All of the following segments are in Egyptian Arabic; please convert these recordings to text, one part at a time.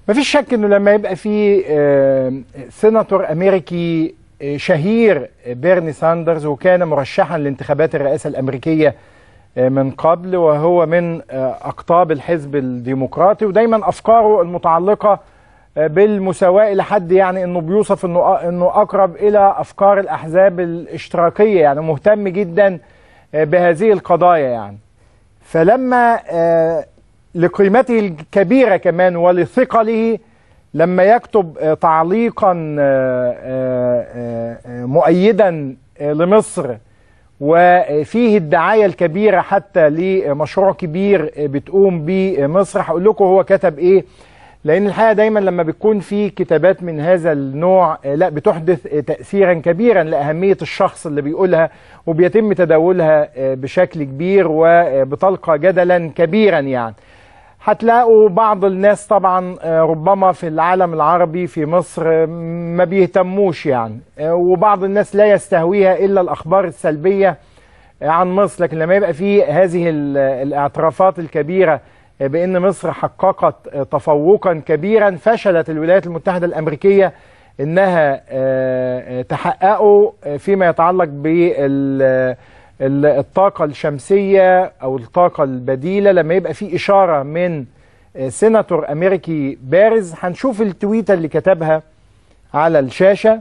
مفيش شك انه لما يبقى في آه، سيناتور امريكي آه، شهير آه، بيرني ساندرز وكان مرشحا لانتخابات الرئاسه الامريكيه آه، من قبل وهو من آه، اقطاب الحزب الديمقراطي ودايما افكاره المتعلقه آه، بالمساواه الى حد يعني انه بيوصف انه انه اقرب الى افكار الاحزاب الاشتراكيه يعني مهتم جدا آه، بهذه القضايا يعني فلما آه، لقيمته الكبيرة كمان ولثقله لما يكتب آه، تعليقا آه، آه، آه، مؤيدا آه، لمصر وفيه الدعاية الكبيرة حتى لمشروع كبير آه، بتقوم به مصر هقول لكم هو كتب ايه لان الحقيقه دايما لما بتكون في كتابات من هذا النوع آه، لا بتحدث آه، تاثيرا كبيرا لاهميه الشخص اللي بيقولها وبيتم تداولها آه، بشكل كبير وبتلقى جدلا كبيرا يعني هتلاقوا بعض الناس طبعا آه، ربما في العالم العربي في مصر آه، ما بيهتموش يعني آه، وبعض الناس لا يستهويها الا الاخبار السلبيه آه، عن مصر لكن لما يبقى في هذه ال- الاعترافات الكبيره آه، بان مصر حققت آه، تفوقا كبيرا فشلت الولايات المتحده الامريكيه انها آه، آه، تحققه آه، فيما يتعلق بال ال- الطاقة الشمسية أو الطاقة البديلة لما يبقى في إشارة من آه، سيناتور أمريكي بارز هنشوف التويتة اللي كتبها على الشاشة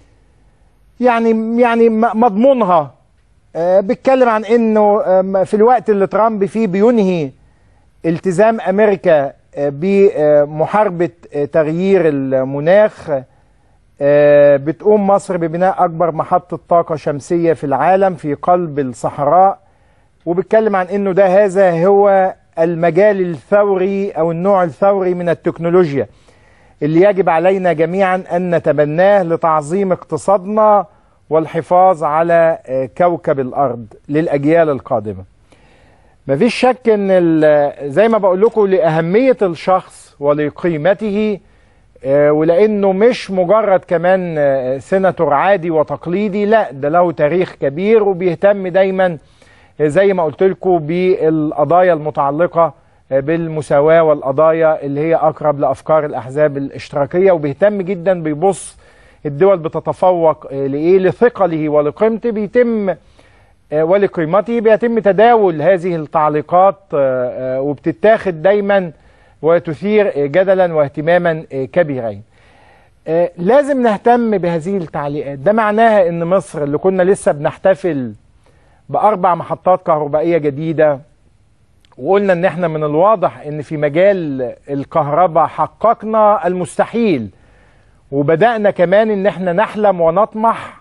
يعني يعني م- مضمونها آه، بيتكلم عن انه آم، في الوقت اللي ترامب فيه بينهي التزام امريكا آه، بمحاربه آه، تغيير المناخ آه، بتقوم مصر ببناء اكبر محطه طاقه شمسيه في العالم في قلب الصحراء وبيتكلم عن انه ده هذا هو المجال الثوري او النوع الثوري من التكنولوجيا اللي يجب علينا جميعا ان نتبناه لتعظيم اقتصادنا والحفاظ على آه، كوكب الارض للاجيال القادمه. مفيش شك ان ال- زي ما بقول لكم لاهميه الشخص ولقيمته آه، ولانه مش مجرد كمان آه، سيناتور عادي وتقليدي لا ده له تاريخ كبير وبيهتم دايما آه، زي ما قلت لكم بالقضايا المتعلقه آه، بالمساواه والقضايا اللي هي اقرب لافكار الاحزاب الاشتراكيه وبيهتم جدا بيبص الدول بتتفوق آه، لايه لثقله ولقيمته بيتم آه، ولقيمته بيتم تداول هذه التعليقات آه، آه، وبتتاخد دايما وتثير آه، جدلا واهتماما آه، كبيرين آه، لازم نهتم بهذه التعليقات ده معناها ان مصر اللي كنا لسه بنحتفل باربع محطات كهربائيه جديده وقلنا ان احنا من الواضح ان في مجال الكهرباء حققنا المستحيل وبدأنا كمان ان احنا نحلم ونطمح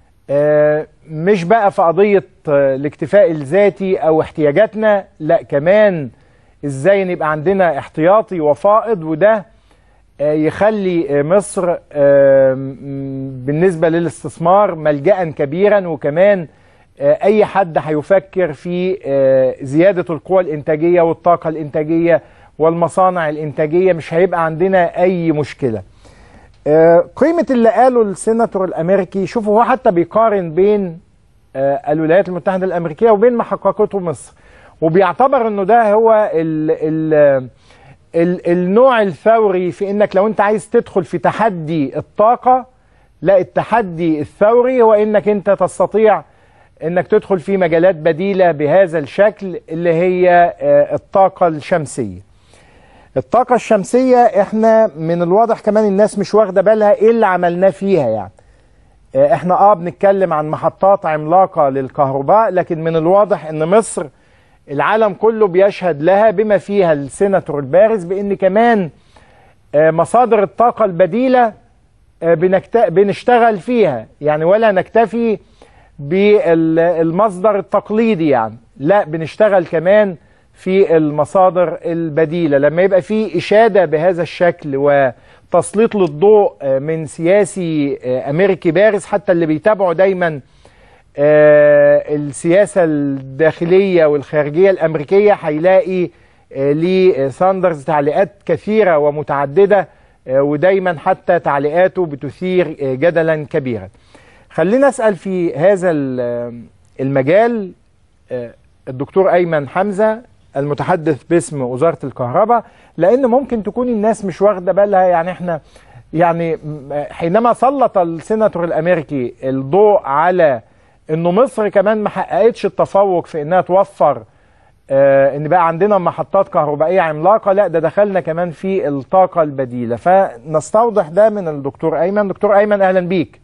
آه، مش بقى في قضية آه، الاكتفاء الذاتي او احتياجاتنا لا كمان ازاي نبقى عندنا احتياطي وفائض وده آه، يخلي آه، مصر آه، م- بالنسبة للاستثمار ملجأ كبيرا وكمان آه، اي حد هيفكر في آه، زيادة القوى الانتاجية والطاقة الانتاجية والمصانع الانتاجية مش هيبقى عندنا اي مشكلة آه، قيمة اللي قاله السيناتور الامريكي شوفوا هو حتى بيقارن بين آه، الولايات المتحدة الامريكية وبين ما حققته مصر وبيعتبر انه ده هو ال ال ال النوع الثوري في انك لو انت عايز تدخل في تحدي الطاقة لا التحدي الثوري هو انك انت تستطيع انك تدخل في مجالات بديلة بهذا الشكل اللي هي آه، الطاقة الشمسية الطاقة الشمسية احنا من الواضح كمان الناس مش واخدة بالها ايه اللي عملناه فيها يعني آه، احنا اه بنتكلم عن محطات عملاقة للكهرباء لكن من الواضح ان مصر العالم كله بيشهد لها بما فيها السيناتور البارز بان كمان آه، مصادر الطاقة البديلة آه، بنكت... بنشتغل فيها يعني ولا نكتفي بالمصدر التقليدي يعني لا بنشتغل كمان في المصادر البديلة لما يبقى في إشادة بهذا الشكل وتسليط للضوء آه، من سياسي آه، أمريكي بارز حتى اللي بيتابعوا دايما آه، السياسة الداخلية والخارجية الأمريكية هيلاقي آه، لساندرز تعليقات كثيرة ومتعددة آه، ودايما حتى تعليقاته بتثير آه، جدلا كبيرا خلينا أسأل في هذا ال- المجال آه، الدكتور أيمن حمزة المتحدث باسم وزاره الكهرباء لان ممكن تكون الناس مش واخده بالها يعني احنا يعني حينما سلط السيناتور الامريكي الضوء على انه مصر كمان ما حققتش التفوق في انها توفر آه ان بقى عندنا محطات كهربائيه عملاقه لا ده دخلنا كمان في الطاقه البديله فنستوضح ده من الدكتور ايمن دكتور ايمن اهلا بيك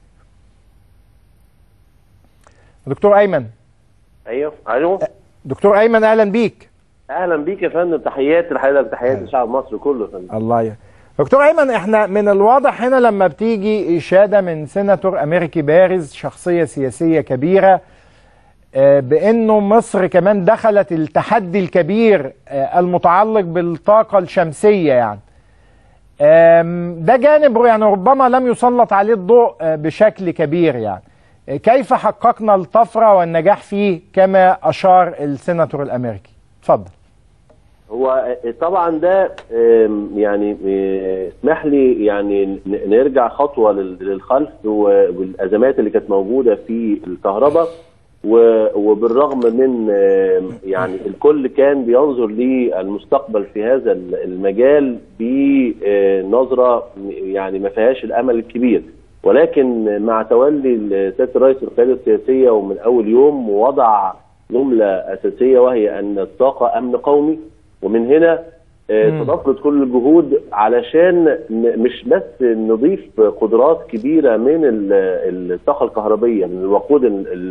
دكتور ايمن ايوه الو دكتور ايمن اهلا بيك اهلا بيك يا فندم تحياتي لحضرتك تحياتي لشعب مصر كله يا فندم الله يا دكتور ايمن احنا من الواضح هنا لما بتيجي اشاده من سيناتور امريكي بارز شخصيه سياسيه كبيره بانه مصر كمان دخلت التحدي الكبير المتعلق بالطاقه الشمسيه يعني ده جانب يعني ربما لم يسلط عليه الضوء بشكل كبير يعني كيف حققنا الطفره والنجاح فيه كما اشار السيناتور الامريكي اتفضل هو طبعا ده يعني اسمح لي يعني نرجع خطوه للخلف والازمات اللي كانت موجوده في الكهرباء وبالرغم من يعني الكل كان بينظر للمستقبل في هذا المجال بنظره يعني ما فيهاش الامل الكبير ولكن مع تولي سياده الرئيس القياده السياسيه ومن اول يوم وضع جمله اساسيه وهي ان الطاقه امن قومي ومن هنا تضافرت كل الجهود علشان مش بس نضيف قدرات كبيره من الطاقه الكهربيه من الوقود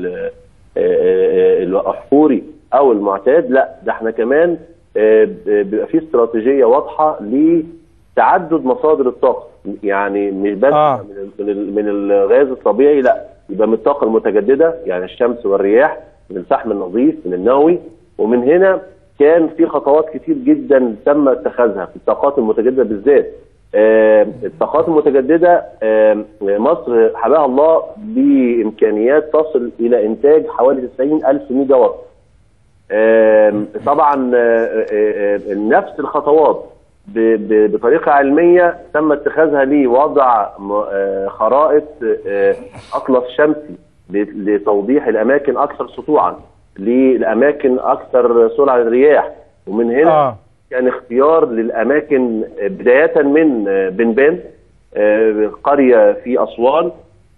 الاحفوري او المعتاد لا ده احنا كمان بيبقى في استراتيجيه واضحه لتعدد مصادر الطاقه يعني مش بس آه. من من الغاز الطبيعي لا يبقى من الطاقه المتجدده يعني الشمس والرياح من الفحم النظيف من النووي ومن هنا كان في خطوات كتير جدا تم اتخاذها في الطاقات المتجدده بالذات آه الطاقات المتجدده آه مصر حباها الله بامكانيات تصل الى انتاج حوالي 90 الف ميجا وات آه طبعا نفس الخطوات بطريقه علميه تم اتخاذها لوضع خرائط اطلس شمسي لتوضيح الاماكن اكثر سطوعا للاماكن اكثر سرعه للرياح ومن هنا آه. كان اختيار للاماكن بدايه من بنبان قريه في اسوان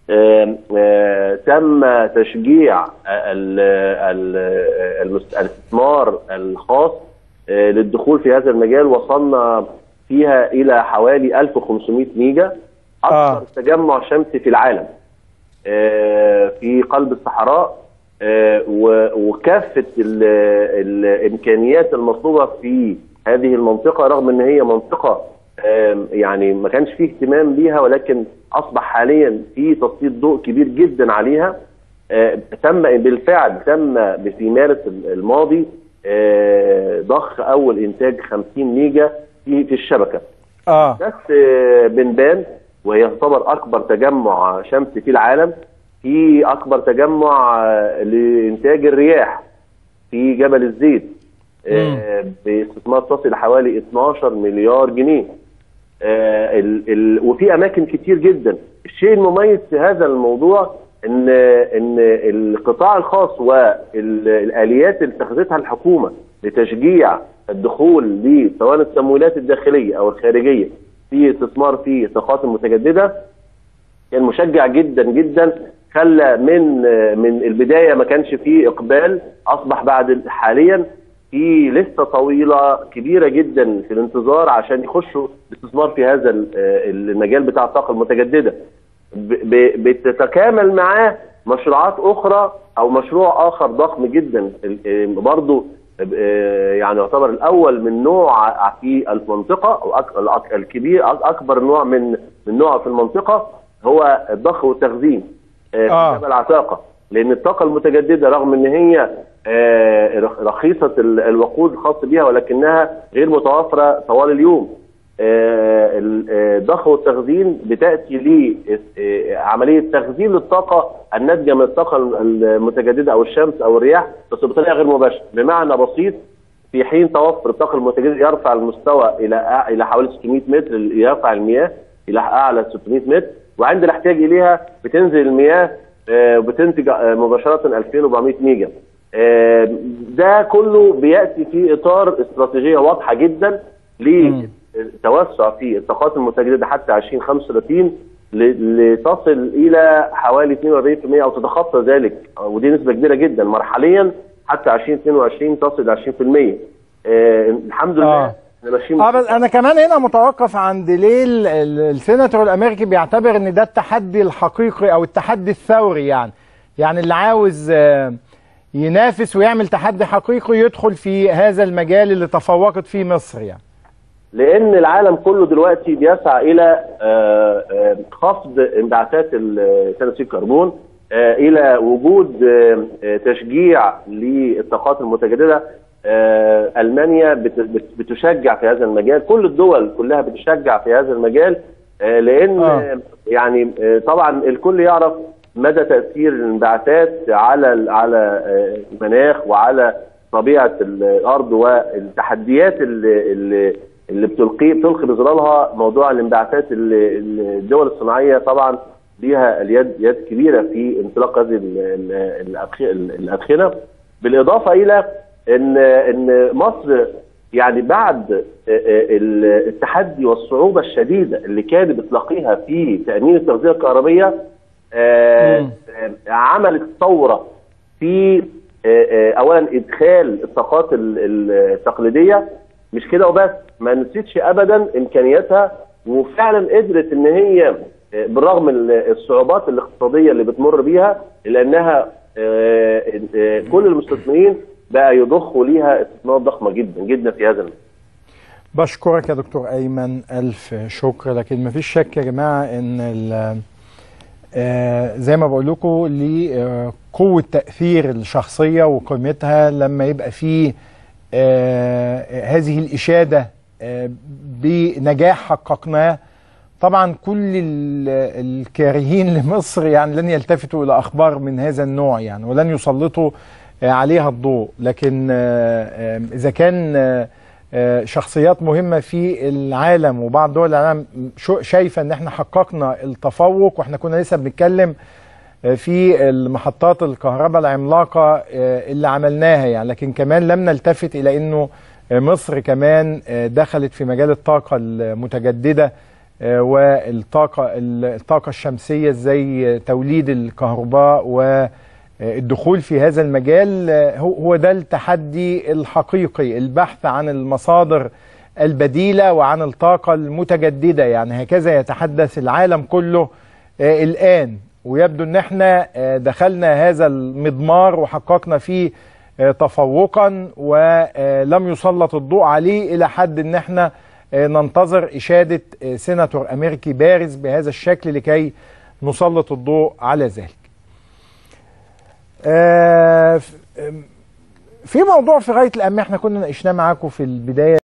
تم تشجيع الاستثمار الخاص للدخول في هذا المجال وصلنا فيها الى حوالي 1500 ميجا اكثر آه. تجمع شمسي في العالم في قلب الصحراء وكافه الامكانيات المطلوبه في هذه المنطقه رغم ان هي منطقه يعني ما كانش فيه اهتمام بيها ولكن اصبح حاليا في تسليط ضوء كبير جدا عليها تم بالفعل تم في مارس الماضي ضخ اول انتاج 50 ميجا في في الشبكه اه بس بنبان وهي تعتبر اكبر تجمع شمسي في العالم في اكبر تجمع لانتاج الرياح في جبل الزيت آه باستثمار تصل حوالي 12 مليار جنيه آه ال ال وفي اماكن كتير جدا الشيء المميز في هذا الموضوع ان ان القطاع الخاص والاليات اللي اتخذتها الحكومه لتشجيع الدخول سواء التمويلات الداخليه او الخارجيه في استثمار في الطاقات المتجدده كان مشجع جدا جدا خلى من من البدايه ما كانش فيه اقبال اصبح بعد حاليا في لسه طويله كبيره جدا في الانتظار عشان يخشوا الاستثمار في هذا المجال بتاع الطاقه المتجدده بتتكامل معاه مشروعات اخرى او مشروع اخر ضخم جدا برضه يعني يعتبر الاول من نوع في المنطقه او الكبير اكبر نوع من من نوعه في المنطقه هو الضخ والتخزين في آه. جبل عتاقه لان الطاقه المتجدده رغم ان هي رخيصه الوقود الخاص بها ولكنها غير متوفره طوال اليوم الضخ والتخزين بتاتي لعمليه تخزين للطاقه الناتجه من الطاقه المتجدده او الشمس او الرياح بس بطريقه غير مباشره بمعنى بسيط في حين توفر الطاقه المتجدده يرفع المستوى الى الى حوالي 600 متر يرفع المياه الى اعلى 600 متر وعند الاحتياج اليها بتنزل المياه وبتنتج مباشره 2400 ميجا ده كله بياتي في اطار استراتيجيه واضحه جدا للتوسع في الطاقات المتجدده حتى 2035 لتصل الى حوالي 42% او تتخطى ذلك ودي نسبه كبيره جدا مرحليا حتى 2022 تصل ل 20% آه الحمد لله آه. اه بس انا كمان هنا متوقف عند ليه السيناتور الامريكي بيعتبر ان ده التحدي الحقيقي او التحدي الثوري يعني يعني اللي عاوز ينافس ويعمل تحدي حقيقي يدخل في هذا المجال اللي تفوقت فيه مصر يعني لان العالم كله دلوقتي بيسعى الى خفض انبعاثات ثاني اكسيد الكربون الى وجود تشجيع للطاقات المتجدده المانيا بتشجع في هذا المجال كل الدول كلها بتشجع في هذا المجال لان آه. يعني طبعا الكل يعرف مدى تاثير الانبعاثات على على المناخ وعلى طبيعه الارض والتحديات اللي, اللي اللي بتلقي بتلقي بظلالها موضوع الانبعاثات الدول الصناعيه طبعا ليها اليد يد كبيره في انطلاق هذه الادخنه بالاضافه الى ان ان مصر يعني بعد التحدي والصعوبه الشديده اللي كانت بتلاقيها في تامين التغذيه الكهربيه عملت ثوره في اولا ادخال الطاقات التقليديه مش كده وبس ما نسيتش ابدا امكانياتها وفعلا قدرت ان هي بالرغم من الصعوبات الاقتصاديه اللي بتمر بيها الا انها كل المستثمرين بقى يضخوا ليها استثمارات ضخمه جدا جدا في هذا المجال. بشكرك يا دكتور ايمن الف شكر لكن ما فيش شك يا جماعه ان زي ما بقول لكم لقوه تاثير الشخصيه وقيمتها لما يبقى فيه آه هذه الإشادة آه بنجاح حققناه طبعا كل الكارهين لمصر يعني لن يلتفتوا إلى أخبار من هذا النوع يعني ولن يسلطوا آه عليها الضوء لكن إذا كان شخصيات مهمة في العالم وبعض دول العالم شايفة ان احنا حققنا التفوق واحنا كنا لسه بنتكلم في المحطات الكهرباء العملاقة اللي عملناها يعني لكن كمان لم نلتفت إلى أنه مصر كمان دخلت في مجال الطاقة المتجددة والطاقة الطاقة الشمسية زي توليد الكهرباء والدخول في هذا المجال هو ده التحدي الحقيقي البحث عن المصادر البديلة وعن الطاقة المتجددة يعني هكذا يتحدث العالم كله الآن ويبدو ان احنا دخلنا هذا المضمار وحققنا فيه تفوقا ولم يسلط الضوء عليه الى حد ان احنا ننتظر اشاده سيناتور امريكي بارز بهذا الشكل لكي نسلط الضوء على ذلك. في موضوع في غايه الاهميه احنا كنا ناقشناه معاكم في البدايه